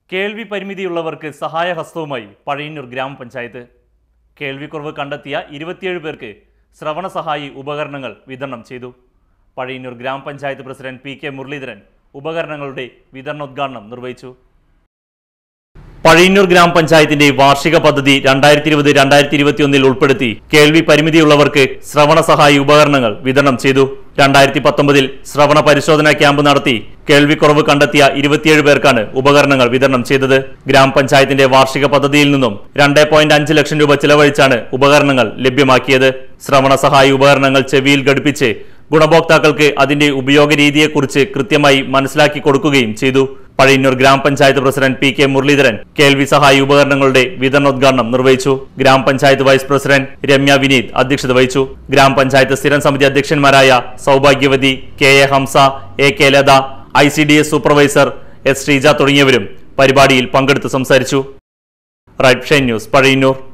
കേൾവി പരിമിതിയുള്ളവർക്ക് സഹായഹസ്തവുമായി പഴയന്നൂർ ഗ്രാമപഞ്ചായത്ത് കേൾവിക്കുറവ് കണ്ടെത്തിയ ഇരുപത്തിയേഴ് പേർക്ക് ശ്രവണ സഹായി ഉപകരണങ്ങൾ വിതരണം ചെയ്തു പഴയന്നൂർ ഗ്രാമപഞ്ചായത്ത് പ്രസിഡന്റ് പി കെ മുരളീധരൻ ഉപകരണങ്ങളുടെ വിതരണോദ്ഘാടനം നിർവഹിച്ചു പഴയന്നൂർ ഗ്രാമപഞ്ചായത്തിന്റെ വാർഷിക പദ്ധതി രണ്ടായിരത്തി ഇരുപത് രണ്ടായിരത്തി ഇരുപത്തിയൊന്നിൽ ഉൾപ്പെടുത്തി കേൾവി പരിമിതിയുള്ളവർക്ക് ശ്രവണ സഹായി ഉപകരണങ്ങൾ വിതരണം ചെയ്തു രണ്ടായിരത്തി പത്തൊമ്പതിൽ ശ്രവണ പരിശോധനാ ക്യാമ്പ് നടത്തി കേൾവിക്കുറവ് കണ്ടെത്തിയ ഇരുപത്തിയേഴ് പേർക്കാണ് ഉപകരണങ്ങൾ വിതരണം ചെയ്തത് ഗ്രാമപഞ്ചായത്തിന്റെ വാർഷിക പദ്ധതിയിൽ നിന്നും രണ്ട് പോയിന്റ് അഞ്ച് ലക്ഷം രൂപ ചിലവഴിച്ചാണ് ഉപകരണങ്ങൾ ലഭ്യമാക്കിയത് ശ്രവണ സഹായി ഉപകരണങ്ങൾ ചെവിയിൽ ഘടിപ്പിച്ച് ഗുണഭോക്താക്കൾക്ക് അതിന്റെ ഉപയോഗ രീതിയെക്കുറിച്ച് കൃത്യമായി മനസ്സിലാക്കി കൊടുക്കുകയും ചെയ്തു പഴയന്നൂർ ഗ്രാമപഞ്ചായത്ത് പ്രസിഡന്റ് പി കെ മുരളീധരൻ കേൾവി സഹായി ഉപകരണങ്ങളുടെ വിതരണോദ്ഘാടനം നിർവഹിച്ചു ഗ്രാമപഞ്ചായത്ത് വൈസ് പ്രസിഡന്റ് രമ്യ വിനീത് അധ്യക്ഷത വഹിച്ചു ഗ്രാമപഞ്ചായത്ത് സ്ഥിരം സമിതി അധ്യക്ഷന്മാരായ Soubhagyavathi K A Hamsa A K Latha I C D S supervisor S Sreeja തുടങ്ങിയവരും പരിപാടിയിൽ പങ്കെടുത്ത് സംസാരിച്ചു റൈറ്റ് ഷൈൻ ന്യൂസ് പഴയന്നൂർ